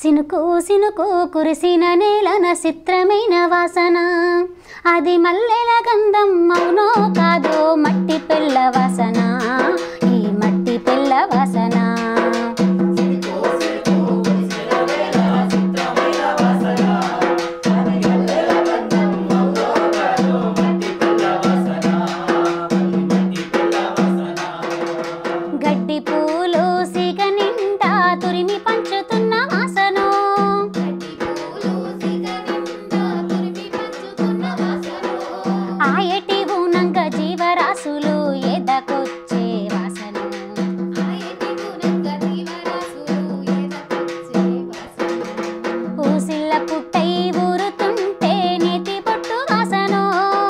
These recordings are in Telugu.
సినుకు సినుకు కురిసిన నేలన చిత్రమైన వాసన అది మల్లెల గంధం అవునో కాదో మట్టి పిల్ల వాసన ఈ మట్టి పిల్ల వాసన గడ్డి పూలు సిగ నిండా తురిమి పంచుతున్న వాసను ఆయటి ఊనంగ జీవరాశులు ఎదకొచ్చే వాసను పూసిల్ల పుట్టై ఊరుతుంటే నేతి పొట్టు వాసను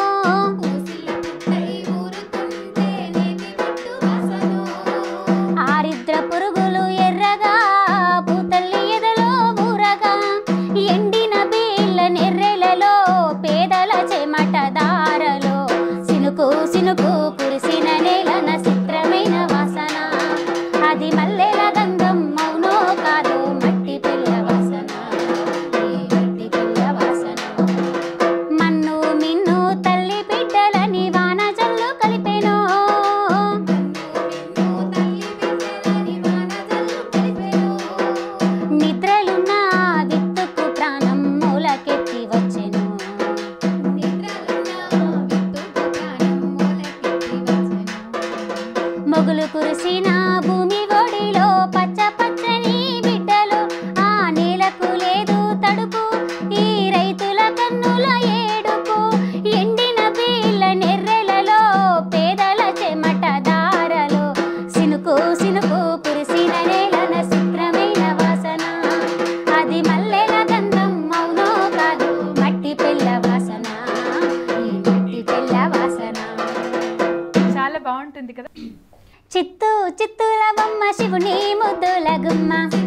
ఆరిద్ర పురుగులు ఎర్రగా పూతల్లి ఎదలో ఊరగా ఎండిన బీళ్ళ నెర్రెలలో పేదల చెమట దారలో సినుకు సినుకు కురిసిన నేలన చిత్రమైన వాసన అది మల్లెల గంధం మౌనో కాదు మట్టి పిల్ల వాసన ఈ మట్టి పిల్ల వాసన మన్ను మిన్ను తల్లి బిడ్డలని వాన జల్లు కలిపెనో నిద్రలున్న విత్తుకు ప్రాణం మూలకెత్తి వచ్చెను మొగులు కురిసిన భూమి ఒడిలో పచ్చ పచ్చని బిడ్డలు ఆ నేలకు లేదు తడుపు ఈ రైతుల కన్నుల ఏడుపు ఎండిన బీళ్ళ నెర్రెలలో పేదల చెమట దారలో సినుకు సినుకు కురిసిన నేలన చిత్రమైన వాసన అది మల్లెల గంధం మౌనో కాదు మట్టి పిల్ల వాసన ఈ మట్టి పిల్ల వాసన చాలా బాగుంటుంది కదా చిత్తూ చిత్తూల బొమ్మ శివుని ముద్దుల గుమ్మ